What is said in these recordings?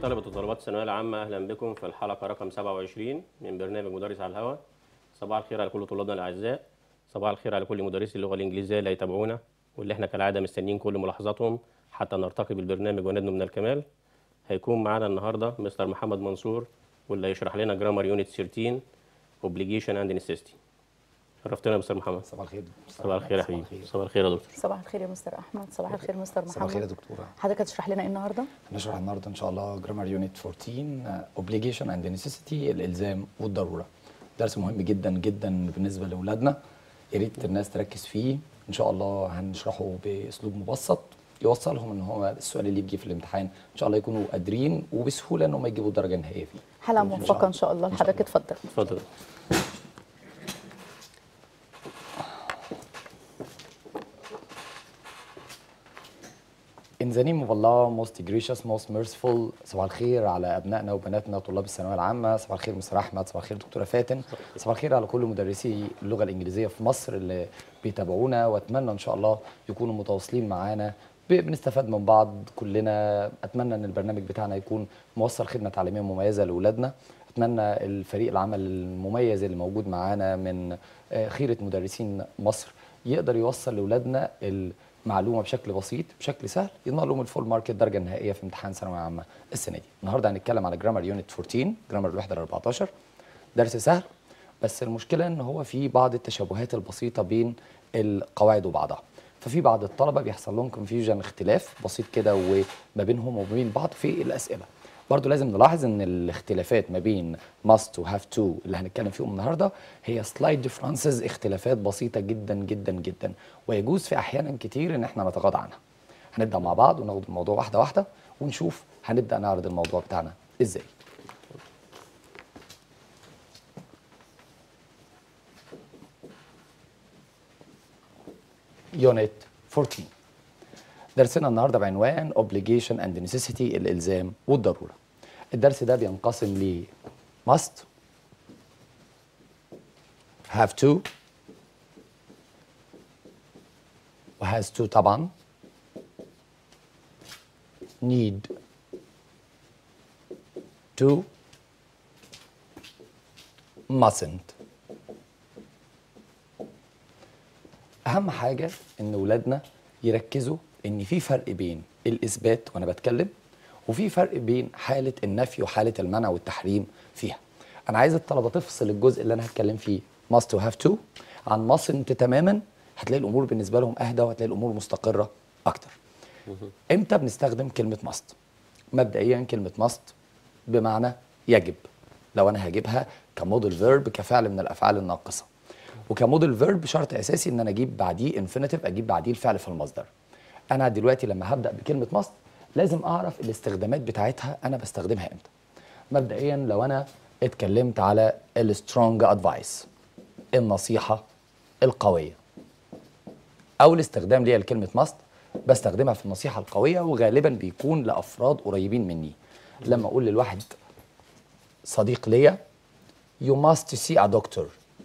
طلبة وطلبات الثانوية العامة أهلا بكم في الحلقة رقم 27 من برنامج مدرس على الهواء صباح الخير على كل طلابنا الأعزاء صباح الخير على كل مدرسي اللغة الإنجليزية اللي هيتابعونا واللي احنا كالعادة مستنيين كل ملاحظاتهم حتى نرتقي بالبرنامج وندنو من الكمال هيكون معانا النهاردة مستر محمد منصور واللي هيشرح لنا جرامر يونت 13 اوبليجيشن اند نيسيستي عرفتنا يا مستر محمد صباح الخير صباح الخير يا حبيبي صباح الخير يا دكتور صباح الخير يا مستر احمد صباح الخير مستر محمد صباح الخير يا دكتوره حضرتك هتشرح لنا ايه النهارده هنشرح النهارده ان شاء الله جرامر يونت 14 اوبليجيشن اند نيسيسيتي الالزام والضروره درس مهم جدا جدا بالنسبه لاولادنا يا ريت الناس تركز فيه ان شاء الله هنشرحه باسلوب مبسط يوصلهم ان هو السؤال اللي بيجي في الامتحان ان شاء الله يكونوا قادرين وبسهوله ان هم يجيبوا الدرجه النهائيه فيه حلقه موفقه ان شاء الله إن شاء لحضرتك الله. اتفضل اتفضل In the name of Allah, most gracious, most merciful صباح الخير على أبنائنا وبناتنا طلاب الثانوية العامة صباح الخير مستر أحمد صباح الخير دكتورة فاتن صباح الخير على كل مدرسي اللغة الإنجليزية في مصر اللي بيتابعونا وأتمنى إن شاء الله يكونوا متواصلين معانا ب- بنستفاد من بعض كلنا أتمنى إن البرنامج بتاعنا يكون موصل خدمة تعليمية مميزة لأولادنا أتمنى الفريق العمل المميز اللي موجود معانا من آه، خيرة مدرسين مصر يقدر يوصل لاولادنا المعلومه بشكل بسيط بشكل سهل يضمن لهم الفول مارك الدرجه النهائيه في امتحان ثانويه عامه السنه دي النهارده هنتكلم على جرامر يونت 14 جرامر الوحده ال 14 درس سهل بس المشكله ان هو في بعض التشابهات البسيطه بين القواعد وبعضها ففي بعض الطلبه بيحصل لهم كونفيوجن اختلاف بسيط كده وما بينهم وما بين بعض في الاسئله برضو لازم نلاحظ ان الاختلافات ما بين must و have to اللي هنتكلم فيهم النهارده هي slight differences اختلافات بسيطه جدا جدا جدا ويجوز في احيانا كتير ان احنا نتغاضى عنها هنبدا مع بعض وناخد الموضوع واحده واحده ونشوف هنبدا نعرض الموضوع بتاعنا ازاي يونت 14 درسنا النهارده بعنوان obligation and necessity الالزام والضروره الدرس ده بينقسم ل must have to و has to طبعا need to mustn't اهم حاجه ان ولادنا يركزوا ان في فرق بين الاثبات وانا بتكلم وفي فرق بين حاله النفي وحاله المنع والتحريم فيها انا عايز الطلبه تفصل الجزء اللي انا هتكلم فيه must و have to عن mustn't تماما هتلاقي الامور بالنسبه لهم اهدى وهتلاقي الامور مستقره اكتر امتى بنستخدم كلمه must مبدئيا كلمه must بمعنى يجب لو انا هجيبها كموديل فيرب كفعل من الافعال الناقصه وكموديل فيرب شرط اساسي ان انا اجيب بعديه انفينيتيف اجيب بعديه الفعل في المصدر انا دلوقتي لما هبدا بكلمه must لازم اعرف الاستخدامات بتاعتها انا بستخدمها امتى مبدئيا لو انا اتكلمت على السترونج ادفايس النصيحه القويه اول استخدام ليا لكلمه ماست بستخدمها في النصيحه القويه وغالبا بيكون لافراد قريبين مني لما اقول للواحد صديق ليا you must see a doctor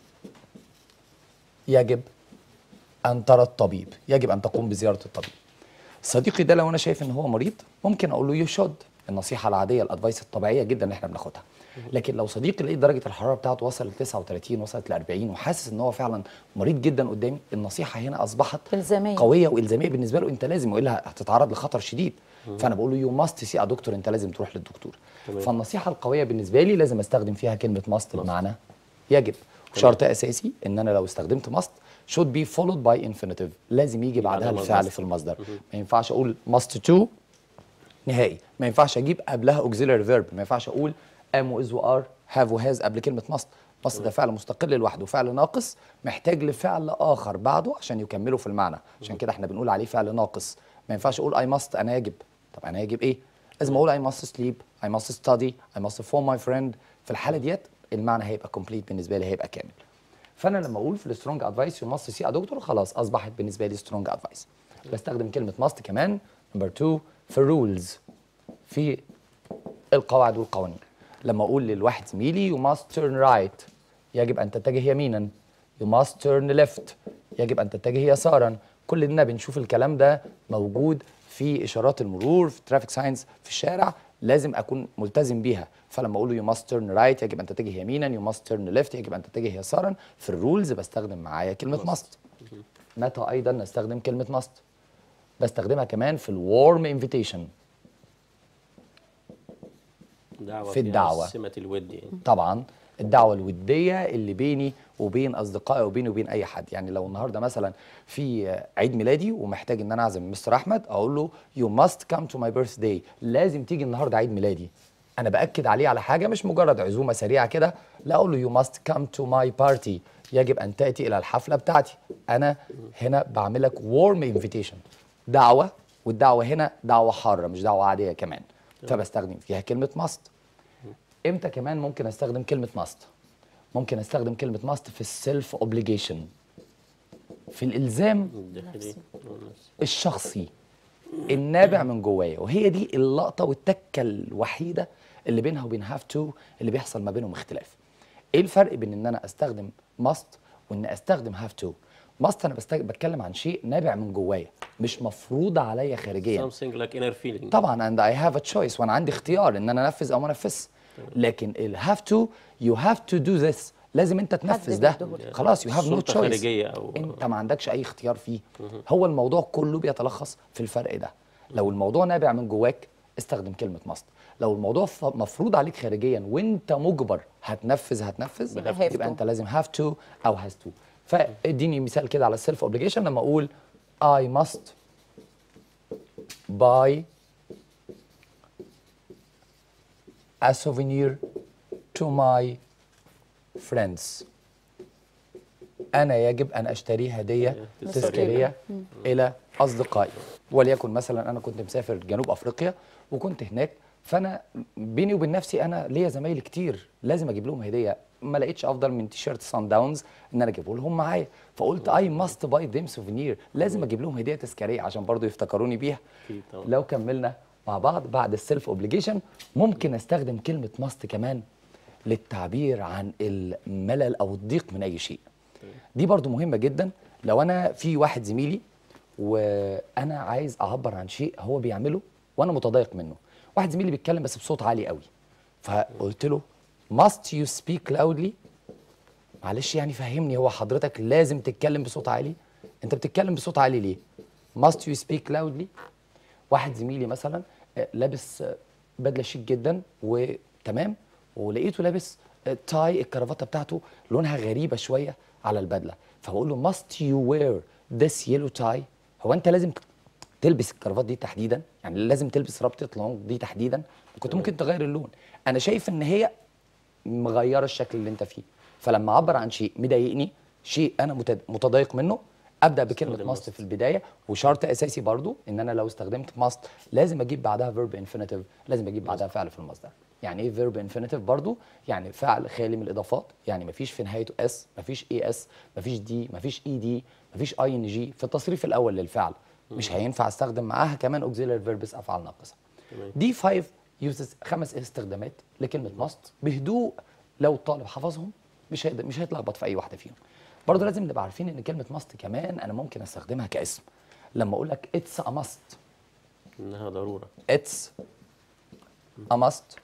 يجب ان ترى الطبيب يجب ان تقوم بزياره الطبيب صديقي ده لو انا شايف ان هو مريض ممكن اقول له يو شود النصيحه العاديه الادفايس الطبيعيه جدا اللي احنا بناخدها لكن لو صديقي لقيت درجه الحراره بتاعته وصلت ل 39 وصلت ل 40 وحاسس ان هو فعلا مريض جدا قدامي النصيحه هنا اصبحت إلزامية. قويه والزاميه بالنسبه له انت لازم والا هتتعرض لخطر شديد فانا بقول له يو ماست سي ا دكتور انت لازم تروح للدكتور فالنصيحه القويه بالنسبه لي لازم استخدم فيها كلمه ماست بمعنى يجب وشرط اساسي ان انا لو استخدمت ماست should be followed by infinitive لازم يجي بعدها بعدها الفعل مصدر. في المصدر ما ينفعش اقول must to نهائي ما ينفعش اجيب قبلها auxiliary verb ما ينفعش اقول am و is و are have و has قبل كلمه must must ده فعل مستقل لوحده فعل ناقص محتاج لفعل اخر بعده عشان يكمله في المعنى عشان كده احنا بنقول عليه فعل ناقص ما ينفعش اقول I must انا يجب طب انا يجب ايه لازم اقول I must sleep I must study I must phone my friend في الحاله ديت المعنى هيبقى complete بالنسبه لي هيبقى كامل فانا لما اقول في السترونج ادفايس يو ماست سي ا دكتور خلاص اصبحت بالنسبه لي سترونج ادفايس بستخدم كلمه ماست كمان نمبر 2 في الرولز في القواعد والقوانين لما اقول للواحد زميلي يو ماست تيرن رايت يجب ان تتجه يمينا يو ماست تيرن ليفت يجب ان تتجه يسارا كلنا بنشوف الكلام ده موجود في اشارات المرور في ترافيك ساينز في الشارع لازم اكون ملتزم بيها فلما اقول له يو ماست تيرن رايت يجب ان تتجه يمينا يو ماست تيرن ليفت يجب ان تتجه يسارا في الرولز بستخدم معايا كلمه ماست متى ايضا نستخدم كلمه ماست بستخدمها كمان في الورم انفيتيشن دعوة في فيها الدعوة. سمة الود يعني طبعا الدعوه الوديه اللي بيني وبين اصدقائي وبيني وبين اي حد يعني لو النهارده مثلا في عيد ميلادي ومحتاج ان انا اعزم مستر احمد اقول له يو ماست كام تو ماي بيرث داي لازم تيجي النهارده عيد ميلادي انا باكد عليه على حاجه مش مجرد عزومه سريعه كده لا اقول له يو ماست كام تو ماي بارتي يجب ان تاتي الى الحفله بتاعتي انا هنا بعملك وورم انفيتيشن دعوه والدعوه هنا دعوه حاره مش دعوه عاديه كمان فبستخدم فيها كلمه ماست امتى كمان ممكن استخدم كلمه ماست ممكن استخدم كلمه ماست في السيلف اوبليجيشن في الالزام الداخلي الشخصي النابع من جوايا وهي دي اللقطه والتكه الوحيده اللي بينها وبين هاف تو اللي بيحصل ما بينهم اختلاف ايه الفرق بين ان انا استخدم ماست وان استخدم هاف تو ماست انا بستج... بتكلم عن شيء نابع من جوايا مش مفروض عليا خارجيا something like inner feeling طبعا and I have a choice وانا عندي اختيار ان انا انفذ او ما انفذش لكن ال have to you have to do this لازم انت تنفذ ده بيديهولك. خلاص you have no سلطة choice خارجية أو انت ما عندكش اي اختيار فيه هو الموضوع كله بيتلخص في الفرق ده لو الموضوع نابع من جواك استخدم كلمه ماست لو الموضوع ف- مفروض عليك خارجيا وانت مجبر هتنفذ هتنفذ يبقى have يبقى to. انت لازم have to او has to فاديني مثال كده على السيلف اوبليجيشن لما اقول I must buy a souvenir to my friends أنا يجب أن أشتري هدية تذكارية إلى أصدقائي وليكن مثلا أنا كنت مسافر جنوب أفريقيا وكنت هناك فأنا بيني وبين نفسي أنا ليا زمايلي كتير لازم أجيب لهم هدية ما لقيتش أفضل من تيشيرت سان داونز إن أنا أجيبه لهم معايا فقلت أي ماست باي ذيم سوفينير لازم أجيب لهم هدية تذكارية عشان برضو يفتكروني بيها أكيد طبعا. لو كملنا مع بعض بعد السيلف اوبليجيشن ممكن استخدم كلمه ماست كمان للتعبير عن الملل او الضيق من اي شيء دي برضو مهمه جدا لو انا في واحد زميلي وانا عايز اعبر عن شيء هو بيعمله وانا متضايق منه واحد زميلي بيتكلم بس بصوت عالي قوي فقلت له must you speak loudly معلش يعني فهمني هو حضرتك لازم تتكلم بصوت عالي انت بتتكلم بصوت عالي ليه must you speak loudly واحد زميلي مثلا آه، لابس آه، بدله شيك جدا وتمام ولقيته لابس آه، تاي الكرافته بتاعته لونها غريبه شويه على البدله فبقول له must you wear this yellow tie هو انت لازم تلبس الكرافات دي تحديدا يعني لازم تلبس ربطه لونج دي تحديدا كنت ممكن تغير اللون انا شايف ان هي مغيره الشكل اللي انت فيه فلما اعبر عن شيء مضايقني شيء انا متد- متضايق منه ابدا بكلمه استخدم ماست must. في البدايه وشرط اساسي برضو ان انا لو استخدمت ماست لازم اجيب بعدها فيرب انفينيتيف لازم اجيب بعدها فعل في المصدر يعني ايه فيرب انفينيتيف برضو يعني فعل خالي من الاضافات يعني مفيش في نهايته اس مفيش اي اس مفيش دي مفيش اي دي مفيش اي ان جي في التصريف الاول للفعل مش هينفع استخدم معاها كمان اوكسيلري فيربس افعال ناقصه تمام. دي 5 يوزز خمس استخدامات لكلمه ماست بهدوء لو الطالب حفظهم مش هيقدر مش هيتلخبط في اي واحده فيهم برضه لازم نبقى عارفين ان كلمه ماست كمان انا ممكن استخدمها كاسم لما اقول لك اتس ا ماست إنها ضرورة اتس ا ماست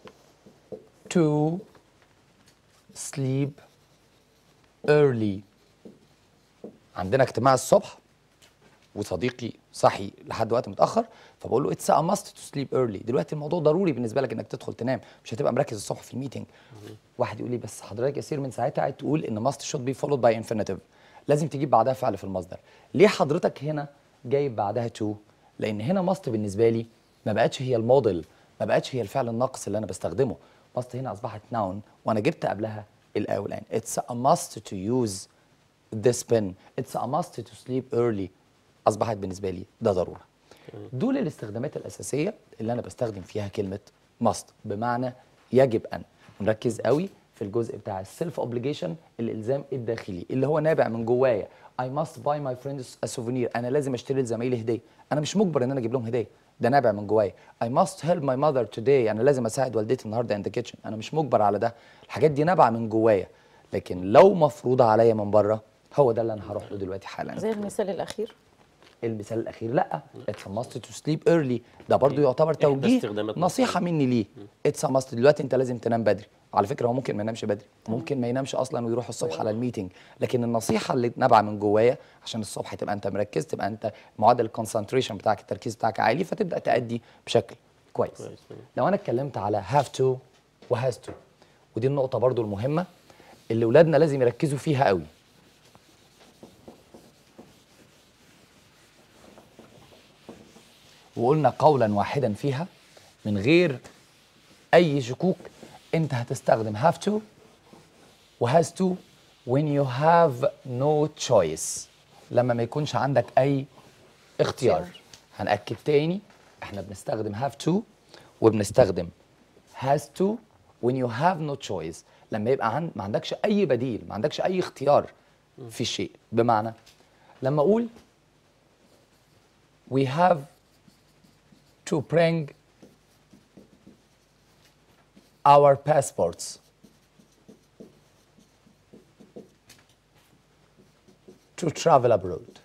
to sleep early عندنا اجتماع الصبح وصديقي صحي لحد وقت متاخر فبقول له اتس ا ماست تو سليب ايرلي دلوقتي الموضوع ضروري بالنسبه لك انك تدخل تنام مش هتبقى مركز الصبح في الميتنج واحد يقول لي بس حضرتك ياسير من ساعتها قاعد تقول ان ماست شود بي فولود باي انفينيتيف لازم تجيب بعدها فعل في المصدر ليه حضرتك هنا جايب بعدها تو لان هنا ماست بالنسبه لي ما بقتش هي الموديل ما بقتش هي الفعل الناقص اللي انا بستخدمه ماست هنا اصبحت ناون وانا جبت قبلها الاو والان اتس ا ماست تو يوز this pen it's a must to sleep early اصبحت بالنسبه لي ده ضروره دول الاستخدامات الاساسيه اللي انا بستخدم فيها كلمه must بمعنى يجب ان نركز قوي في الجزء بتاع السيلف اوبليجيشن الالزام الداخلي اللي هو نابع من جوايا I must buy my friends a souvenir انا لازم اشتري لزمايلي هديه انا مش مجبر ان انا اجيب لهم هديه ده نابع من جوايا I must help my mother today انا لازم اساعد والدتي النهارده in the kitchen انا مش مجبر على ده الحاجات دي نابعه من جوايا لكن لو مفروضه عليا من بره هو ده اللي انا هروح له دلوقتي حالا زي المثال الاخير المثال الاخير لا اتس ماست تو سليب ايرلي ده برضو يعتبر إحدى توجيه استخدامات نصيحه مني ليه اتس ماست دلوقتي انت لازم تنام بدري على فكره هو ممكن ما ينامش بدري ممكن ما ينامش اصلا ويروح الصبح على الميتنج لكن النصيحه اللي نابعه من جوايا عشان الصبح تبقى انت مركز تبقى انت معدل الكونسنتريشن بتاعك التركيز بتاعك عالي فتبدا تادي بشكل كويس كويس. لو انا اتكلمت على هاف تو وهاز تو ودي النقطه برضو المهمه اللي اولادنا لازم يركزوا فيها قوي وقلنا قولا واحدا فيها من غير اي شكوك انت هتستخدم have to و has to when you have no choice لما ما يكونش عندك اي اختيار اختيار. هنأكد تاني احنا بنستخدم have to وبنستخدم has to when you have no choice لما يبقى عن ما عندكش اي بديل ما عندكش اي اختيار في الشيء بمعنى لما اقول we have to bring our passports to travel abroad.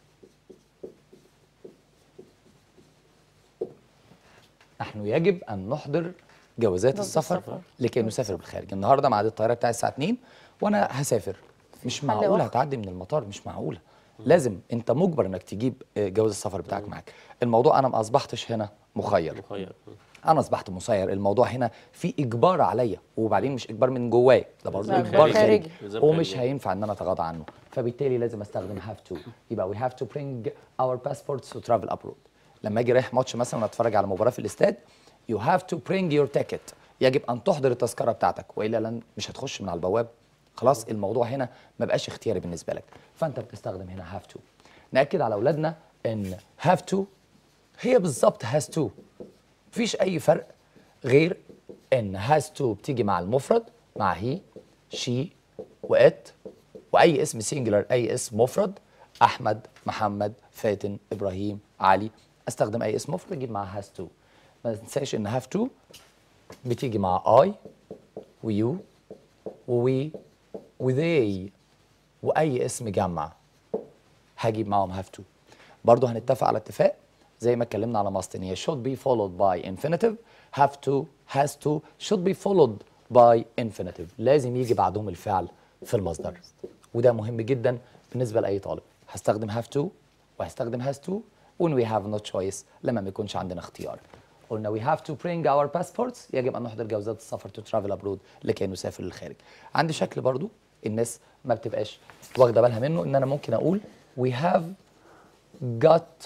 نحن يجب أن نحضر جوازات جواز السفر السفر. لكي نسافر بالخارج النهارده ميعاد الطياره بتاعي الساعه 2 وانا هسافر مش معقول آخر. هتعدي من المطار مش معقوله لازم انت مجبر انك تجيب آه، جواز السفر بتاعك معاك الموضوع انا ما اصبحتش هنا مخير مخير انا اصبحت مسير الموضوع هنا في اجبار عليا وبعدين مش اجبار من جوايا ده برضه لا، اجبار خارجي. خارجي إلزام ومش خارجي. هينفع ان انا اتغاضى عنه فبالتالي لازم استخدم هاف تو يبقى we have to bring our passports to travel abroad لما اجي رايح ماتش مثلا اتفرج على مباراه في الاستاد you have to bring your ticket يجب ان تحضر التذكره بتاعتك والا لن مش هتخش من على البواب خلاص الموضوع هنا ما بقاش اختياري بالنسبه لك فانت بتستخدم هنا have to ناكد على اولادنا ان have to هي بالظبط has to مفيش اي فرق غير ان has to بتيجي مع المفرد مع هي شي وات واي اسم سينجلر اي اسم مفرد احمد محمد فاتن ابراهيم علي استخدم اي اسم مفرد اجيب معاه has to ما تنساش ان have to بتيجي مع I ويو ووي وذي واي اسم جمع هجيب معاهم have to برضه هنتفق على اتفاق زي ما اتكلمنا على must ان هي should be followed by infinitive have to has to should be followed by infinitive لازم يجي بعدهم الفعل في المصدر وده مهم جدا بالنسبه لاي طالب هستخدم have to وهستخدم has to when we have no choice لما ما يكونش عندنا اختيار قلنا we have to bring our passports يجب ان نحضر جوازات السفر to travel abroad لكي نسافر للخارج عندي شكل برضو الناس ما بتبقاش واخده بالها منه ان انا ممكن اقول we have got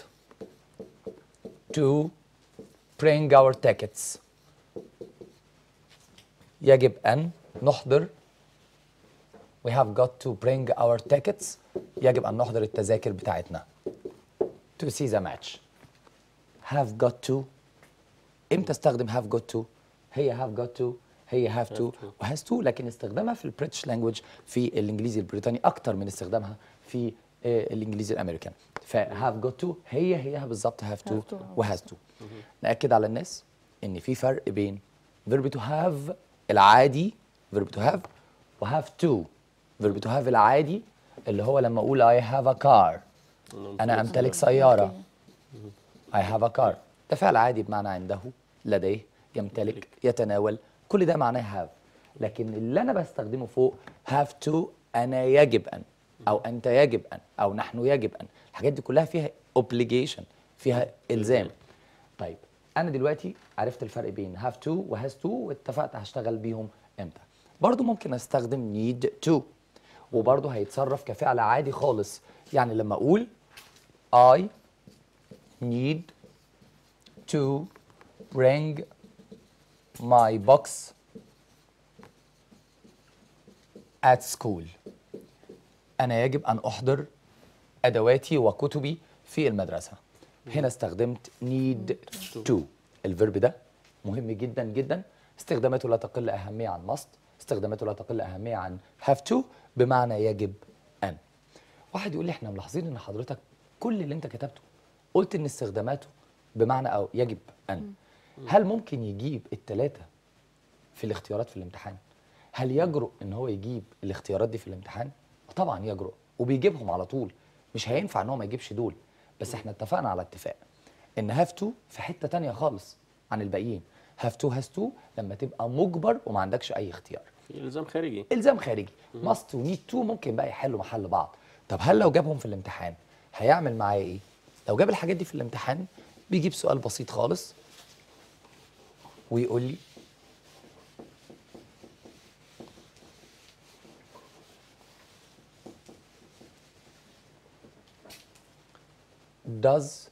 to bring our tickets يجب أن نحضر we have got to bring our tickets يجب أن نحضر التذاكر بتاعتنا to see the match have got to امتى استخدم have got to هي have got to هي have to وهاز to لكن استخدامها في البريتش لانجوج في الانجليزي البريطاني اكتر من استخدامها في آه، الانجليزي الامريكان ف have got to هي هي بالظبط have to Have to. وهاز to ناكد على الناس ان في فرق بين verb to have العادي verb to have و have to verb to have العادي اللي هو لما اقول I have a car انا امتلك سياره I have a car ده فعل عادي بمعنى عنده لديه يمتلك يتناول كل ده معناه have لكن اللي انا بستخدمه فوق have to انا يجب ان او انت يجب ان او نحن يجب ان الحاجات دي كلها فيها obligation فيها الزام طيب انا دلوقتي عرفت الفرق بين have to و has to واتفقت هشتغل بيهم امتى برضو ممكن استخدم need to وبرضو هيتصرف كفعل عادي خالص يعني لما اقول I need to bring my box at school أنا يجب أن أحضر أدواتي وكتبي في المدرسة هنا استخدمت need to الفيرب ده مهم جدا جدا استخداماته لا تقل أهمية عن must استخداماته لا تقل أهمية عن have to بمعنى يجب أن واحد يقول لي احنا ملاحظين ان حضرتك كل اللي انت كتبته قلت ان استخداماته بمعنى او يجب ان هل ممكن يجيب الثلاثه في الاختيارات في الامتحان هل يجرؤ ان هو يجيب الاختيارات دي في الامتحان طبعا يجرؤ وبيجيبهم على طول مش هينفع ان هو ما يجيبش دول بس احنا اتفقنا على اتفاق ان هاف تو في حته تانية خالص عن الباقيين هاف تو هاز تو لما تبقى مجبر وما عندكش اي اختيار في الزام خارجي الزام خارجي ماست ونيد تو ممكن بقى يحلوا محل بعض طب هل لو جابهم في الامتحان هيعمل معايا ايه لو جاب الحاجات دي في الامتحان بيجيب سؤال بسيط خالص ويقول لي does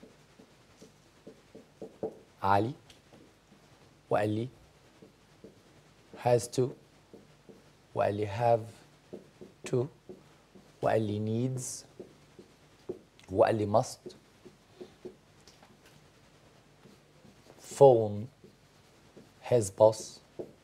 علي وقال لي has to وقال لي have to وقال لي needs وقال لي must phone his boss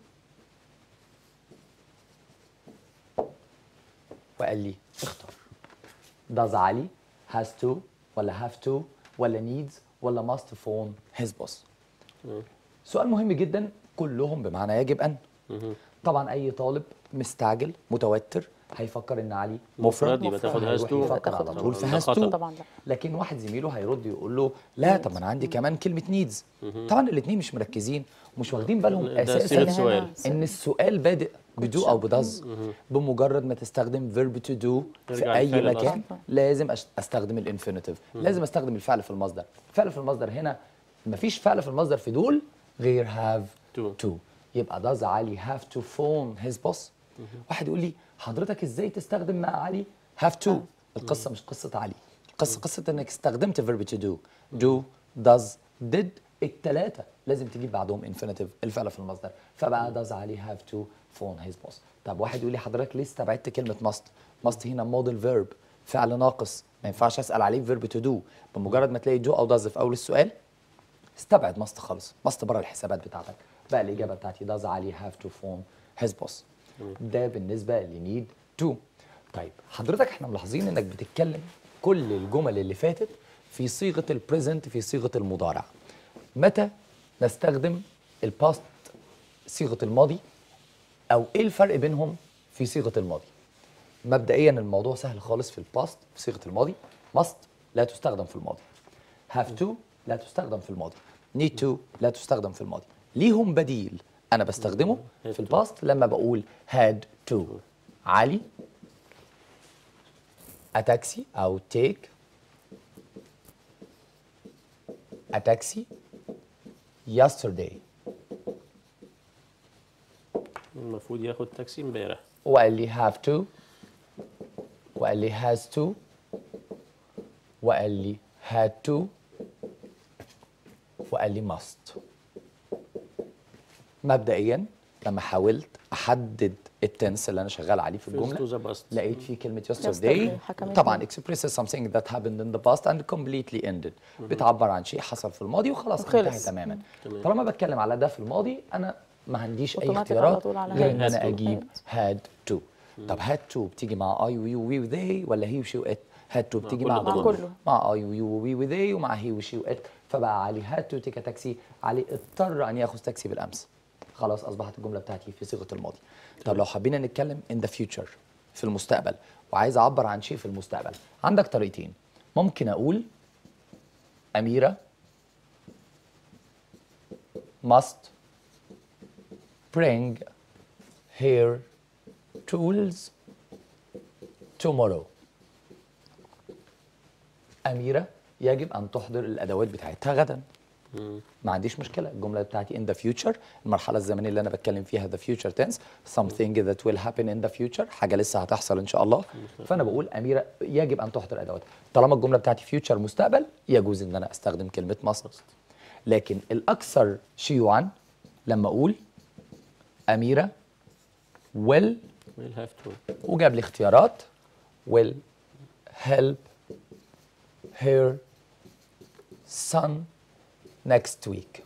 وقال لي اختار does علي has to ولا have to ولا needs ولا must phone his boss سؤال مهم جدا كلهم بمعنى يجب ان طبعا اي طالب مستعجل متوتر هيفكر ان علي مفرد يبقى تاخد هيروح has to. يفكر على تاخد طول في ده has خطأ. to طبعا لا لكن واحد زميله هيرد يقول له لا طب ما انا عندي كمان كلمه نيدز طبعا الاثنين مش مركزين ومش واخدين بالهم ده اساسا صيغة سؤال. ان السؤال بادئ بدو او بدز بمجرد ما تستخدم فيرب تو دو في ترجع اي للفعل مكان الأصلي. لازم أش- استخدم الانفينيتيف لازم استخدم الفعل في المصدر الفعل في المصدر هنا مفيش فعل في المصدر في دول غير have To. to يبقى does علي have to phone his boss واحد يقول لي حضرتك ازاي تستخدم مع علي have to القصه مش قصه علي القصه قصه انك استخدمت verb to do do does did الثلاثه لازم تجيب بعدهم infinitive الفعل في المصدر فبقى does علي have to phone his boss طب واحد يقول لي حضرتك ليه استبعدت كلمه must must هنا model verb فعل ناقص ما ينفعش اسال عليه verb to do بمجرد ما تلاقي do او does في اول السؤال استبعد ماست خالص ماست بره الحسابات بتاعتك بقى الاجابه بتاعتي does علي have to phone his boss ده بالنسبه لنيد تو طيب حضرتك احنا ملاحظين انك بتتكلم كل الجمل اللي فاتت في صيغه البريزنت في صيغه المضارع متى نستخدم الباست صيغه الماضي او ايه الفرق بينهم في صيغه الماضي مبدئيا الموضوع سهل خالص في الباست في صيغه الماضي must لا تستخدم في الماضي have to لا تستخدم في الماضي need to لا تستخدم في الماضي ليهم بديل انا بستخدمه في الباست لما بقول had to علي a taxi او take a taxi yesterday المفروض ياخد تاكسي امبارح وقال لي have to وقال لي has to وقال لي had to وقال لي must مبدئيا لما حاولت احدد التنس اللي انا شغال عليه في First الجمله to the past. لقيت فيه كلمه Yesterday yesterday حكمت طبعا لي. expresses something that happened in the past and completely ended بتعبر عن شيء حصل في الماضي وخلاص وخلص. انتهى تماما تمام. طالما بتكلم على ده في الماضي انا ما عنديش اي Automatic على اختيارات طول على غير had ان انا to. اجيب had to طب had to بتيجي مع اي وي وي وذي ولا هي وشي وات had to بتيجي كل مع ده. مع كله كله. مع اي وي وي وذي ومع هي وشي وات فبقى علي had to take a taxi علي اضطر ان ياخذ تاكسي بالامس خلاص اصبحت الجمله بتاعتي في صيغه الماضي طب لو حبينا نتكلم in the future في المستقبل وعايز اعبر عن شيء في المستقبل عندك طريقتين ممكن اقول اميره must bring her tools tomorrow أميرة يجب أن تحضر الأدوات بتاعتها غدا ما عنديش مشكلة الجملة بتاعتي in the future المرحلة الزمنية اللي أنا بتكلم فيها the future tense something that will happen in the future حاجة لسه هتحصل إن شاء الله فأنا بقول أميرة يجب أن تحضر أدواتها طالما الجملة بتاعتي future مستقبل يجوز إن أنا أستخدم كلمة must لكن الأكثر شيوعا لما أقول أميرة will we'll have to وجاب لي اختيارات will help her son next week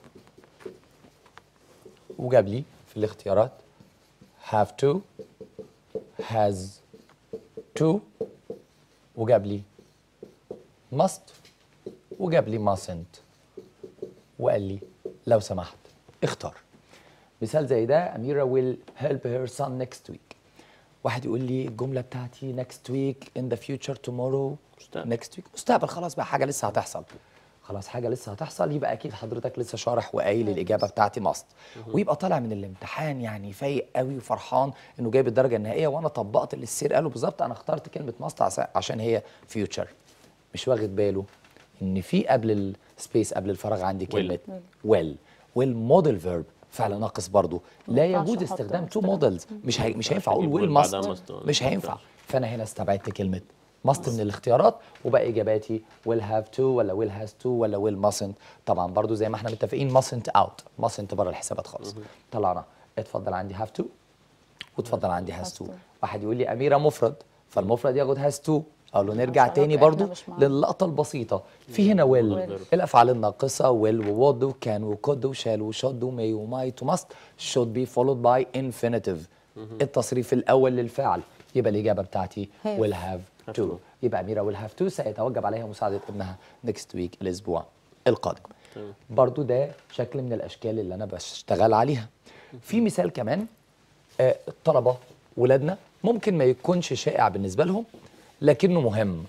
وجاب لي في الاختيارات have to has to وجاب لي must وجاب لي mustn't وقال لي لو سمحت اختار مثال زي ده أميرة will help her son next week واحد يقول لي الجمله بتاعتي next week in the future tomorrow مستقبل. next week مستقبل خلاص بقى حاجه لسه هتحصل خلاص حاجه لسه هتحصل يبقى اكيد حضرتك لسه شارح وقايل الاجابه بتاعتي ماست ويبقى طالع من الامتحان يعني فايق قوي وفرحان انه جايب الدرجه النهائيه وانا طبقت اللي السير قاله بالظبط انا اخترت كلمه ماست عس- عشان هي فيوتشر مش واخد باله ان في قبل السبيس قبل الفراغ عندي كلمه ويل ويل موديل فيرب فعل ناقص برضو لا ينفعش يجوز أحط استخدام تو مستقبل. موديلز مش هي مش هينفع اقول يقول ويل بعدها ماست must. مش ما هينفع ينفعش. فانا هنا استبعدت كلمه must من الاختيارات وبقى اجاباتي will have to ولا will has to ولا will mustn't طبعا برضو زي ما احنا متفقين mustn't out mustn't بره الحسابات خالص طلعنا اتفضل عندي have to واتفضل عندي has has to to. واحد يقول لي اميره مفرد فالمفرد ياخد has to اقول له نرجع عشان تاني إحنا برضو مش معانا. للقطه البسيطه في هنا will الافعال الناقصه will وwould وكان وcould وشال وشود ومay وmight وmust should be followed by infinitive التصريف الاول للفعل يبقى الاجابه بتاعتي have. will have to يبقى اميره will have to سيتوجب عليها مساعده ابنها next week الاسبوع القادم برضو ده شكل من الاشكال اللي انا بشتغل عليها في مثال كمان آه، الطلبه ولادنا ممكن ما يكونش شائع بالنسبه لهم لكنه مهم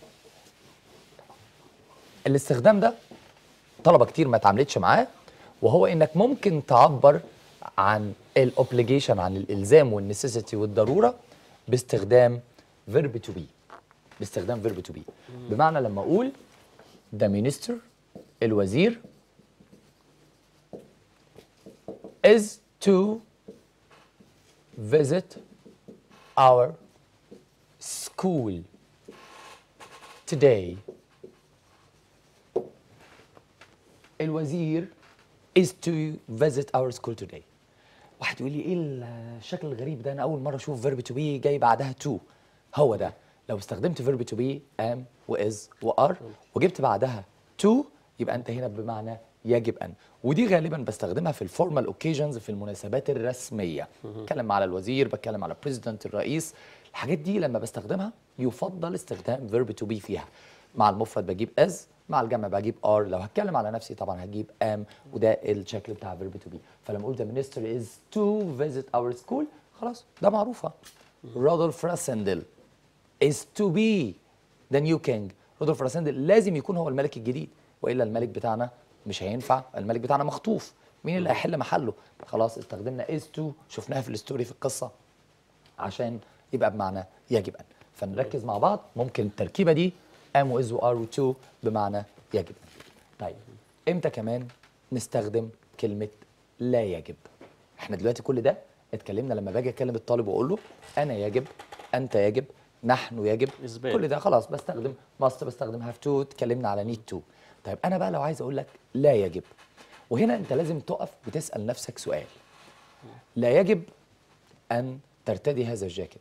الاستخدام ده طلبه كتير ما اتعاملتش معاه وهو انك ممكن تعبر عن الاوبليجيشن عن الالزام والنسيسيتي والضروره باستخدام فيرب تو بي باستخدام فيرب تو بي بمعنى لما اقول the minister الوزير is to visit our school today الوزير is to visit our school today واحد يقول لي ايه الشكل الغريب ده انا اول مره اشوف verb to be جاي بعدها to هو ده لو استخدمت verb to be am وis وار وجبت بعدها to يبقى انت هنا بمعنى يجب ان ودي غالبا بستخدمها في الفورمال اوكيجنز في المناسبات الرسميه بتكلم على الوزير بتكلم على بريزيدنت الرئيس الحاجات دي لما بستخدمها يفضل استخدام verb to be فيها مع المفرد بجيب as مع الجمع بجيب are لو هتكلم على نفسي طبعا هجيب am وده الشكل بتاع verb to be فلما اقول the minister is to visit our school خلاص ده معروفه رودولف راسندل is to be the new king رودولف راسندل لازم يكون هو الملك الجديد والا الملك بتاعنا مش هينفع الملك بتاعنا مخطوف مين اللي هيحل محله خلاص استخدمنا is to شفناها في الستوري في القصه عشان يبقى بمعنى يجب ان فنركز مع بعض ممكن التركيبه دي ام واز وار وتو بمعنى يجب ان طيب امتى كمان نستخدم كلمه لا يجب احنا دلوقتي كل ده اتكلمنا لما باجي اكلم الطالب واقول له انا يجب انت يجب نحن يجب إثبات. كل ده خلاص بستخدم ماست بستخدم هاف تو اتكلمنا على نيد تو طيب انا بقى لو عايز اقول لك لا يجب وهنا انت لازم تقف وتسال نفسك سؤال لا يجب ان ترتدي هذا الجاكيت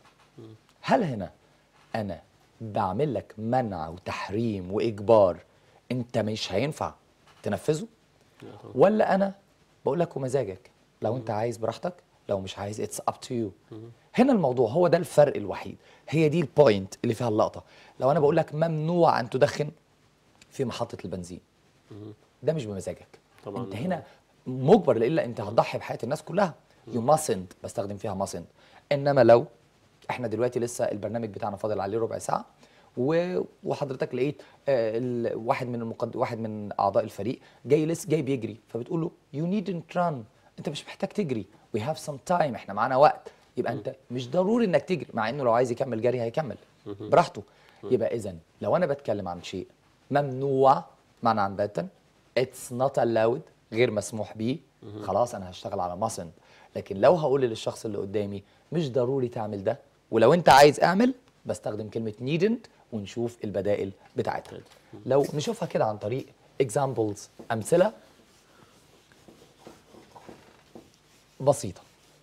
هل هنا انا بعمل لك منع وتحريم واجبار انت مش هينفع تنفذه ولا انا بقول لك ومزاجك لو انت عايز براحتك لو مش عايز اتس اب تو يو هنا الموضوع هو ده الفرق الوحيد هي دي البوينت اللي فيها اللقطه لو انا بقول لك ممنوع ان تدخن في محطه البنزين ده مش بمزاجك طبعاً. انت هنا مجبر الا انت هتضحي بحياه الناس كلها يو mustn't بستخدم فيها mustn't انما لو احنا دلوقتي لسه البرنامج بتاعنا فاضل عليه ربع ساعه و... وحضرتك لقيت آه ال... واحد من المقد... واحد من اعضاء الفريق جاي لسه جاي بيجري فبتقول له يو needn't run انت مش محتاج تجري we have some time احنا معانا وقت يبقى انت مش ضروري انك تجري مع انه لو عايز يكمل جري هيكمل براحته يبقى اذا لو انا بتكلم عن شيء ممنوع معنى عن باتا it's not allowed غير مسموح بيه خلاص انا هشتغل على mustn't لكن لو هقول للشخص اللي قدامي مش ضروري تعمل ده ولو انت عايز اعمل بستخدم كلمه needn't ونشوف البدائل بتاعتها لو نشوفها كده عن طريق examples امثله بسيطه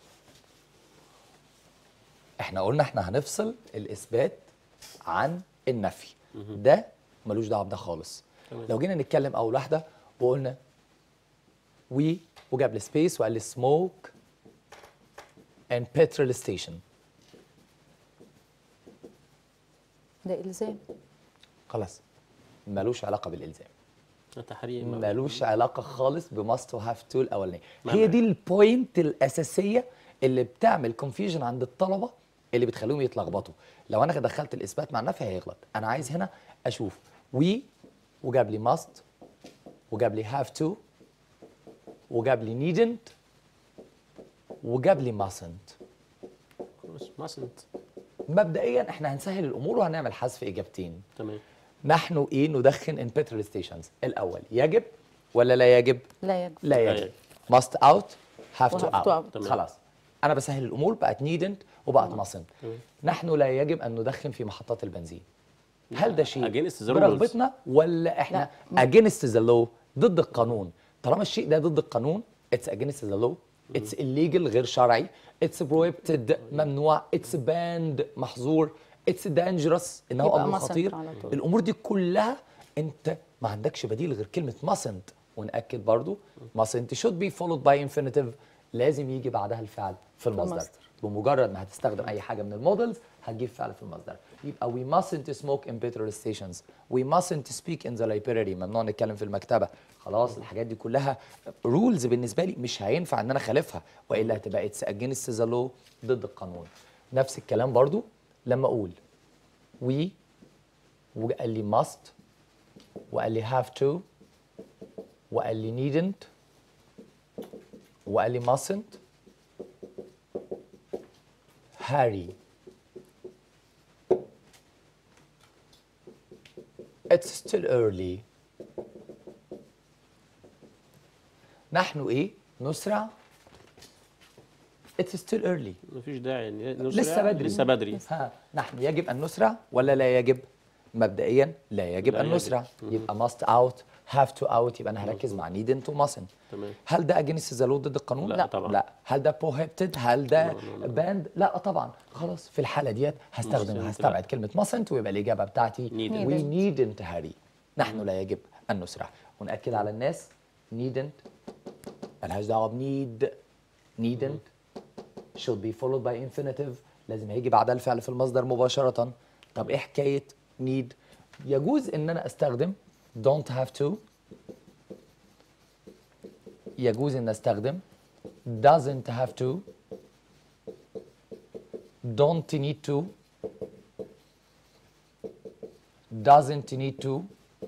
احنا قلنا احنا هنفصل الاثبات عن النفي ده ملوش دعوه بده خالص لو جينا نتكلم اول واحده وقلنا وي وجاب لي سبيس وقال لي سموك and petrol station ده الزام خلاص ملوش علاقه بالالزام تحريم ملوش علاقه خالص بماست وهاف تو الاولانيه ما هي معنى؟ دي البوينت الاساسيه اللي بتعمل كونفيوجن عند الطلبه اللي بتخليهم يتلخبطوا لو انا دخلت الاثبات مع النفي هيغلط انا عايز هنا اشوف وي وجاب لي must وجاب لي have to وجاب لي needn't وجاب لي mustn't mustn't مبدئيا احنا هنسهل الامور وهنعمل حذف اجابتين تمام نحن ايه ندخن ان بترول ستيشنز الاول يجب ولا لا يجب لا يجب لا لا يجب يجب. must out have to و have to out out. تمام. خلاص انا بسهل الامور بقت needn't وبقت mustn't نحن لا يجب ان ندخن في محطات البنزين هل ده شيء Against the rules. برغبتنا ولا احنا against the law ضد القانون طالما الشيء ده ضد القانون it's against the law it's illegal غير شرعي it's prohibited ممنوع it's banned محظور it's dangerous انه يبقى امر mustn't خطير على طول. الامور دي كلها انت ما عندكش بديل غير كلمه mustn't ونأكد برضو mustn't should be followed by infinitive لازم يجي بعدها الفعل في المصدر المصدر. بمجرد ما هتستخدم اي حاجه من المودلز هتجيب فعل في المصدر يبقى we mustn't smoke in petrol stations we mustn't speak in the library ممنوع نتكلم في المكتبه خلاص الحاجات دي كلها رولز بالنسبه لي مش هينفع ان انا اخالفها والا هتبقى it's against the law ضد القانون نفس الكلام برضو لما اقول we وقال لي must وقال لي have to وقال لي needn't وقال لي mustn't هاري It's still early نحن ايه؟ نسرع It's still early مفيش داعي إن لسه نسرع. بدري لسه بدري ها نحن يجب ان نسرع ولا لا يجب؟ مبدئيا لا يجب لا ان يجب. نسرع يبقى must out have to out يبقى انا هركز مع needn't و mustn't تمام. هل ده against the law ضد القانون؟ لا لا. طبعاً. لا هل ده prohibited؟ هل ده banned؟ لا طبعا خلاص في الحالة ديت هستخدم mustn't هستبعد لا. كلمة mustn't ويبقى الإجابة بتاعتي Needn't. we needn't hurry نحن لا يجب أن نسرع ونأكد على الناس needn't ملهاش دعوة بنيد needn't should be followed by infinitive لازم هيجي بعدها الفعل في المصدر مباشرة طب ايه حكاية need يجوز ان انا استخدم don't have to يجوز ان استخدم doesn't have to don't need to doesn't need to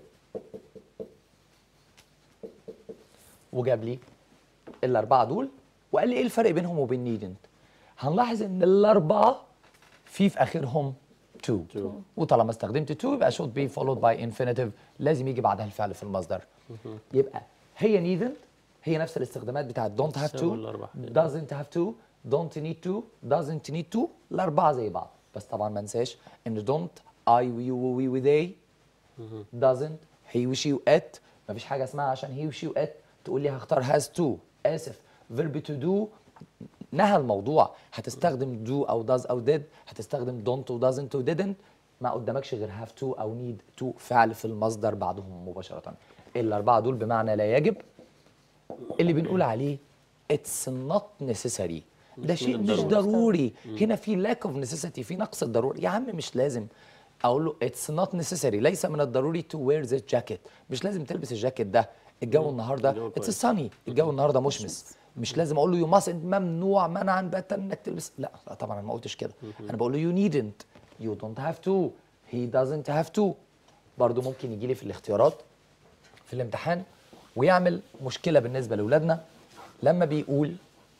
وجاب لي الاربعه دول وقال لي ايه الفرق بينهم وبين needn't هنلاحظ ان الاربعه في في اخرهم to وطالما استخدمت to يبقى should be followed by infinitive لازم يجي بعدها الفعل في المصدر يبقى هي needn't هي نفس الاستخدامات بتاعت don't have to سووا الأربعة. doesn't have to don't need to doesn't need to الاربعه زي بعض بس طبعا ما انساش ان don't I we you we we they doesn't he و she و it مفيش حاجه اسمها عشان he و she و it تقول لي هختار has to اسف verb to do نهى الموضوع هتستخدم do او does او did هتستخدم don't و doesn't و didn't ما قدامكش غير have to او need to فعل في المصدر بعدهم مباشره الاربعه دول بمعنى لا يجب اللي بنقول عليه it's not necessary ده مش شيء من مش الضروري. ضروري هنا في lack of necessity في نقص الضرورة يا عم مش لازم اقول له it's not necessary ليس من الضروري to wear this jacket مش لازم تلبس الجاكيت ده الجو النهارده الجو it's كويس. sunny الجو النهارده مشمس مش لازم اقول له you mustn't ممنوع منعا باتا انك تلبس لا لا طبعا انا ما قلتش كده انا بقول له you needn't you don't have to he doesn't have to برضو ممكن يجي لي في الاختيارات في الامتحان ويعمل مشكله بالنسبه لاولادنا لما بيقول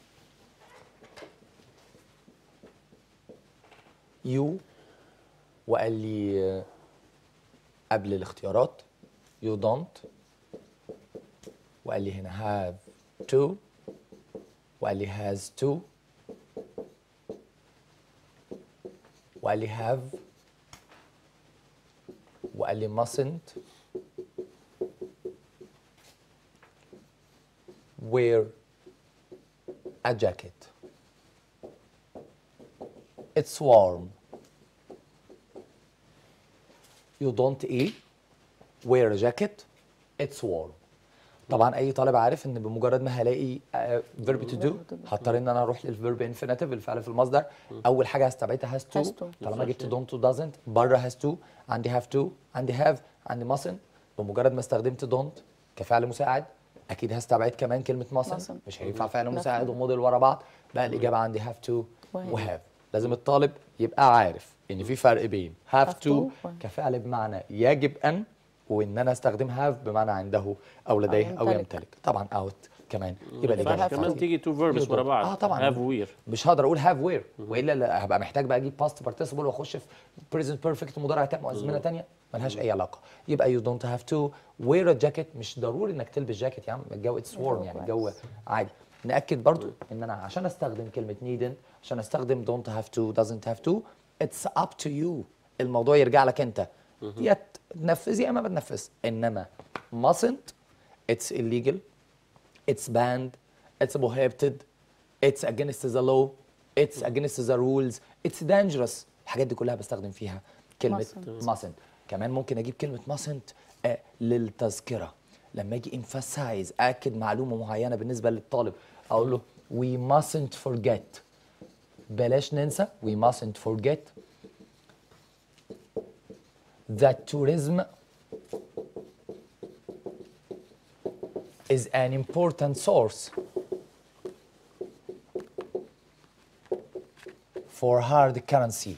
يو وقال لي آه، قبل الاختيارات you don't وقال لي هنا have to وقال لي has to وقال لي have وقال لي mustn't wear a jacket it's warm you don't eat wear a jacket it's warm طبعا اي طالب عارف ان بمجرد ما هلاقي فيرب تو دو هضطر ان انا اروح للفيرب انفينيتيف الفعل في المصدر اول حاجه هستبعدها هاز تو Has to. طالما جبت دونت ودازنت بره هاز تو عندي هاف تو عندي هاف عندي ماسن بمجرد ما استخدمت دونت كفعل مساعد اكيد هستبعد كمان كلمه ماسن mustn't. مش هينفع فعل لا. مساعد وموديل ورا بعض بقى الاجابه عندي هاف تو وهاف. وهاف لازم الطالب يبقى عارف ان في فرق بين have Have to to. كفعل بمعنى يجب ان وان انا استخدم have بمعنى عنده او لديه او يمتلك. يمتلك طبعا out كمان يبقى ما الاجابه ينفعش كمان بتاعتي. تيجي تو فيربس ورا بعض اه طبعا هاف وير مش هقدر اقول هاف وير والا لا هبقى محتاج بقى اجيب باست بارتيسيبل واخش في بريزنت بيرفكت مضارع تام وازمنه ثانيه ملهاش اي علاقه يبقى يو دونت هاف تو وير ا جاكيت مش ضروري انك تلبس جاكيت يا عم الجو اتس وورم يعني الجو عادي ناكد برضو ان انا عشان استخدم كلمه needn't عشان استخدم don't have to doesn't have to it's up to you الموضوع يرجع لك انت يا تنفذ يا اما ما تنفذ انما mustn't it's illegal it's banned, it's prohibited, it's against the law, it's against the rules, it's dangerous. الحاجات دي كلها بستخدم فيها كلمة Mustn't. mustn't. كمان ممكن اجيب كلمة mustn't آه للتذكرة. لما اجي emphasize اكد معلومة معينة بالنسبة للطالب اقول له we mustn't forget. بلاش ننسى we mustn't forget that tourism is an important source for hard currency.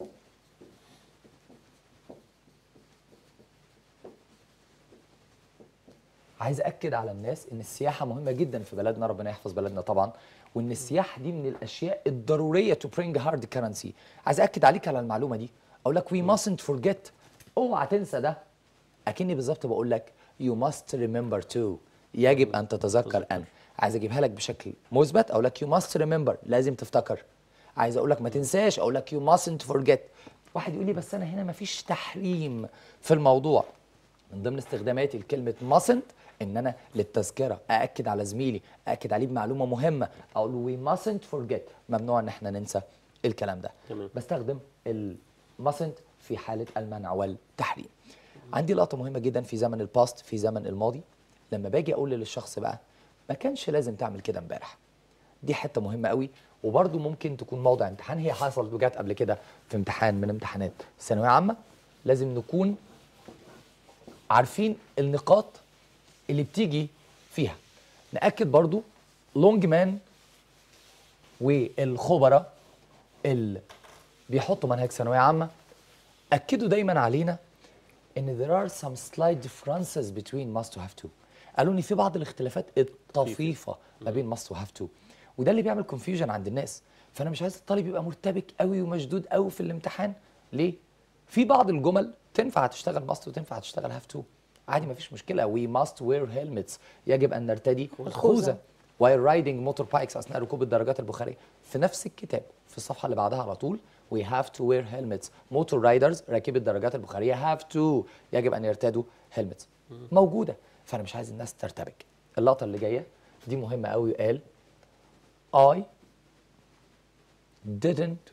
عايز اكد على الناس ان السياحه مهمه جدا في بلدنا ربنا يحفظ بلدنا طبعا وان السياحه دي من الاشياء الضروريه to bring hard currency عايز اكد عليك على المعلومه دي اقول لك we mustn't forget اوعى تنسى ده اكني بالظبط بقول لك you must remember to يجب ان تتذكر ان عايز اجيبها لك بشكل مثبت اقول لك you must remember لازم تفتكر عايز اقول لك ما تنساش اقول لك you mustn't forget واحد يقول لي بس انا هنا ما فيش تحريم في الموضوع من ضمن استخداماتي لكلمه mustn't ان انا للتذكره ااكد على زميلي ااكد عليه بمعلومه مهمه اقول له we mustn't forget ممنوع ان احنا ننسى الكلام ده تمام. بستخدم ال mustn't في حاله المنع والتحريم عندي لقطه مهمه جدا في زمن الباست في زمن الماضي لما باجي اقول للشخص بقى ما كانش لازم تعمل كده امبارح دي حته مهمه قوي وبرده ممكن تكون موضع امتحان هي حصلت وجات قبل كده في امتحان من امتحانات ثانويه عامه لازم نكون عارفين النقاط اللي بتيجي فيها ناكد برضو لونج مان والخبراء اللي بيحطوا منهج ثانويه عامه اكدوا دايما علينا ان there are some slight differences between must to have to قالوا ان في بعض الاختلافات الطفيفه ما بين must to have to وده اللي بيعمل confusion عند الناس فانا مش عايز الطالب يبقى مرتبك قوي ومشدود قوي في الامتحان ليه في بعض الجمل تنفع تشتغل must وتنفع تشتغل have to عادي مفيش مشكله we must wear helmets يجب ان نرتدي خوذه while riding motorbikes اثناء ركوب الدراجات البخاريه في نفس الكتاب في الصفحه اللي بعدها على طول we have to wear helmets motor riders راكبي الدراجات البخاريه have to يجب ان يرتدوا helmets موجوده فانا مش عايز الناس ترتبك اللقطه اللي جايه دي مهمه قوي قال I didn't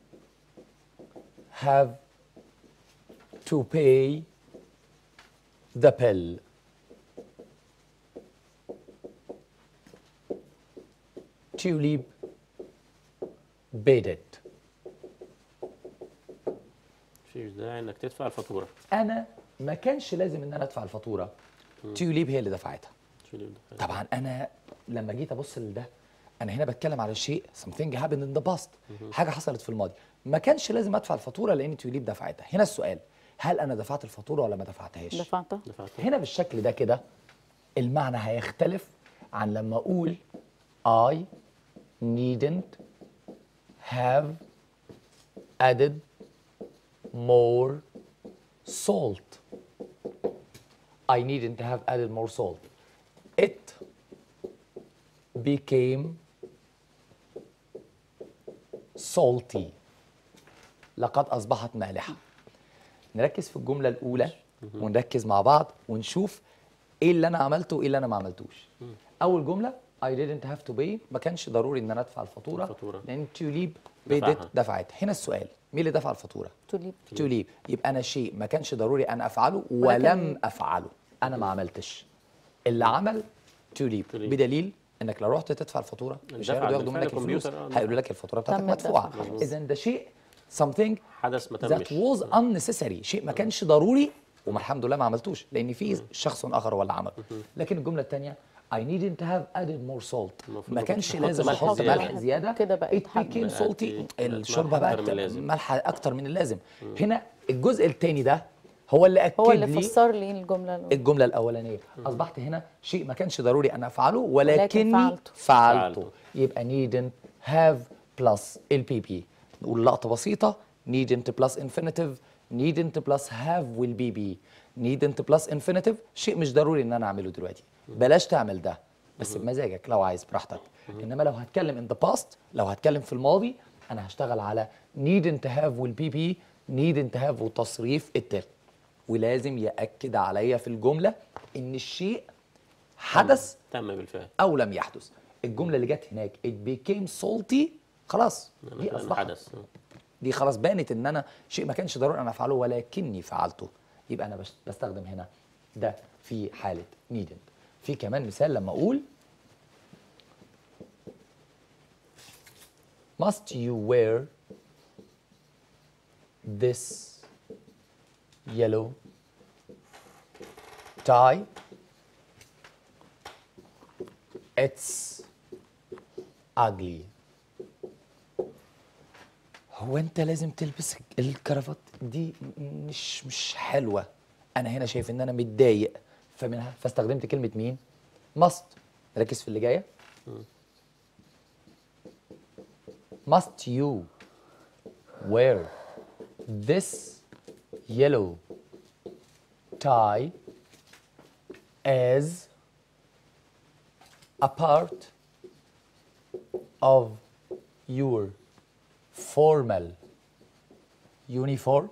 have to pay the bill Tulip paid it مفيش داعي انك تدفع الفاتوره انا ما كانش لازم ان انا ادفع الفاتوره تيوليب هي اللي دفعتها شيل ده. طبعا انا لما جيت ابص لده انا هنا بتكلم على شيء something happened in the past حاجه حصلت في الماضي ما كانش لازم ادفع الفاتوره لان تيوليب دفعتها هنا السؤال هل انا دفعت الفاتوره ولا ما دفعتهاش دفعتها دفعت هنا بالشكل ده كده المعنى هيختلف عن لما اقول I needn't have added more salt I needn't have added more salt it became salty لقد أصبحت مالحة نركز في الجملة الأولى ونركز مع بعض ونشوف إيه اللي أنا عملته وإيه اللي أنا ما عملتوش أول جملة I didn't have to pay ما كانش ضروري إن أنا أدفع الفاتورة الفاتورة. لأن توليب بيدت دفعها. دفعت هنا السؤال مين اللي دفع الفاتورة؟ توليب توليب يبقى أنا شيء ما كانش ضروري أن أفعله ولكن- ولم أفعله أنا ما عملتش اللي عمل توليب توليب. بدليل انك لو رحت تدفع الفاتوره مش دفع هياخدوا ياخدوا بالفعل منك الفلوس كمبيوتر، آه. هيقولوا لك الفاتوره بتاعتك تم الدفع. مدفوعه مظبوط. اذا ده شيء something حدث ما that تمش was unnecessary شيء ما كانش ضروري وما الحمد لله ما عملتوش لان في شخص اخر هو اللي عمله لكن الجمله الثانيه I needn't have added more salt المفروض ما كنت كانش تحط لازم ملح احط زيادة. ملح زياده كده بقت it حادقة. became بقت- salty بقت الشوربه ملح أكتر بقت من اللازم. ملح اكتر من اللازم هنا الجزء الثاني ده هو اللي اكد هو اللي لي فسر لي الجمله الأولى. الجمله الاولانيه اصبحت هنا شيء ما كانش ضروري ان افعله ولكني فعلته. فعلته فعلته. يبقى needn't have plus البي بي نقول لقطه بسيطه needn't plus infinitive needn't plus have will be be needn't plus infinitive شيء مش ضروري ان انا اعمله دلوقتي بلاش تعمل ده بس بمزاجك لو عايز براحتك انما لو هتكلم in the past لو هتكلم في الماضي انا هشتغل على needn't have will be be needn't have وتصريف التالت ولازم ياكد عليا في الجمله ان الشيء حدث تم بالفعل او لم يحدث الجمله اللي جت هناك it became salty خلاص لأنه دي كان اصبحت حدث دي خلاص بانت ان انا شيء ما كانش ضروري انا افعله ولكني فعلته يبقى انا بش- بستخدم هنا ده في حاله needn't في كمان مثال لما اقول must you wear this yellow tie it's ugly هو انت لازم تلبس الكرافات دي م- مش مش حلوه انا هنا شايف ان انا متضايق فمنها فاستخدمت كلمه مين must ركز في اللي جايه must you wear this yellow tie as a part of your formal uniform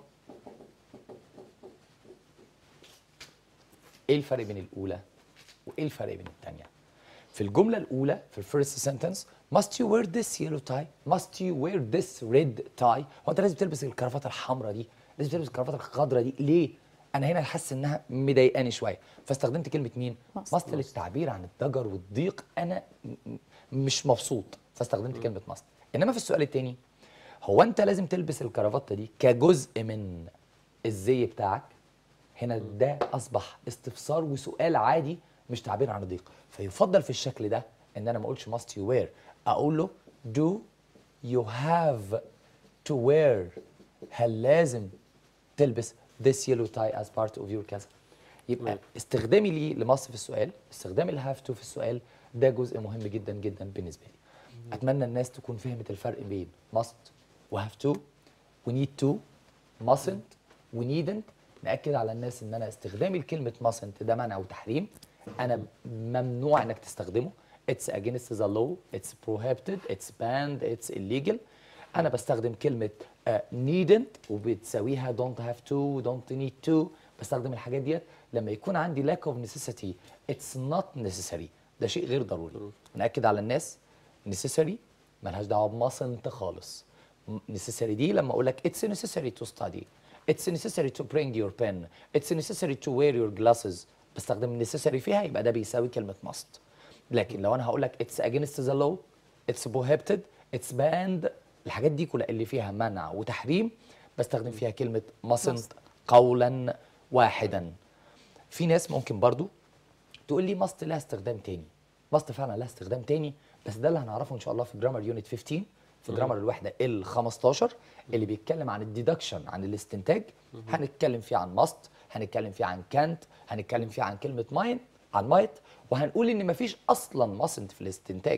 ايه الفرق بين الاولى وايه الفرق بين الثانيه في الجمله الاولى في الفيرست سنتنس must you wear this yellow tie must you wear this red tie هو انت لازم تلبس الكرافته الحمراء دي لازم تلبس الكرافته الخضراء دي ليه انا هنا حاسس انها مضايقاني شويه فاستخدمت كلمه مين must. must للتعبير عن الضجر والضيق انا م- م- مش مبسوط فاستخدمت كلمه must انما في السؤال الثاني هو انت لازم تلبس الكرافته دي كجزء من الزي بتاعك هنا ده اصبح استفسار وسؤال عادي مش تعبير عن الضيق فيفضل في الشكل ده ان انا ما اقولش must you wear اقول له do you have to wear هل لازم تلبس this yellow tie as part of your كذا يبقى استخدامي ليه لمصر في السؤال استخدامي لهاف تو في السؤال ده جزء مهم جدا جدا بالنسبه لي اتمنى الناس تكون فهمت الفرق بين must وهاف تو ونيد تو mustn't ونيدنت ناكد على الناس ان انا استخدامي لكلمه mustn't ده منع وتحريم انا ممنوع انك تستخدمه it's against the law it's prohibited it's banned it's illegal انا بستخدم كلمه uh, needn't وبتساويها don't have to don't need to بستخدم الحاجات ديت لما يكون عندي lack of necessity it's not necessary ده شيء غير ضروري ناكد على الناس necessary ملهاش دعوه بمصنت خالص م- necessary دي لما اقول لك it's necessary to study it's necessary to bring your pen it's necessary to wear your glasses بستخدم necessary فيها يبقى ده بيساوي كلمه must لكن لو انا هقول لك it's against the law it's prohibited it's banned الحاجات دي كلها اللي فيها منع وتحريم بستخدم فيها كلمه mustn't قولا واحدا في ناس ممكن برضو تقول لي ماست لها استخدام تاني ماست فعلا لها استخدام تاني بس ده اللي هنعرفه ان شاء الله في جرامر يونت 15 في جرامر الوحده ال 15 اللي بيتكلم عن الديدكشن عن الاستنتاج هنتكلم فيه عن ماست هنتكلم فيه عن كانت هنتكلم فيه عن كلمه ماين عن مايت وهنقول ان مفيش اصلا ماسنت في الاستنتاج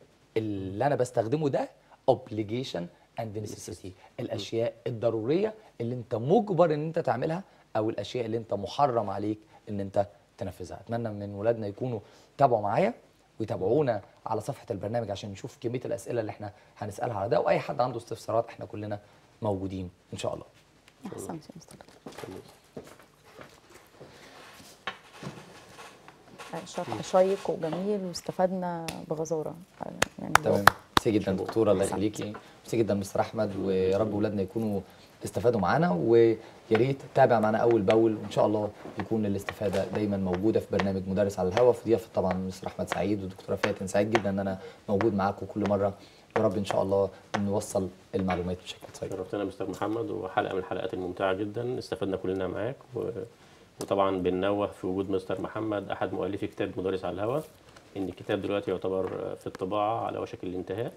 اللي انا بستخدمه ده obligation and necessity الاشياء الضروريه اللي انت مجبر ان انت تعملها او الاشياء اللي انت محرم عليك ان انت تنفذها اتمنى من ولادنا يكونوا تابعوا معايا ويتابعونا على صفحه البرنامج عشان نشوف كميه الاسئله اللي احنا هنسالها على ده واي حد عنده استفسارات احنا كلنا موجودين ان شاء الله احسنت يا مستر شرح شيق وجميل واستفدنا بغزاره يعني تمام ميرسي جدا دكتوره الله يخليكي ميرسي جدا مستر احمد ويا رب ولادنا يكونوا استفادوا معانا ويا ريت تتابع معانا اول باول وان شاء الله يكون الاستفاده دايما موجوده في برنامج مدرس على الهواء في ضيافه طبعا مستر احمد سعيد والدكتوره فاتن سعيد جدا ان انا موجود معاكم كل مره يا رب ان شاء الله نوصل المعلومات بشكل صحيح شرفتنا مستر محمد وحلقه من الحلقات الممتعه جدا استفدنا كلنا معاك و... وطبعا بننوه في وجود مستر محمد احد مؤلفي كتاب مدرس على الهواء ان الكتاب دلوقتي يعتبر في الطباعه على وشك الانتهاء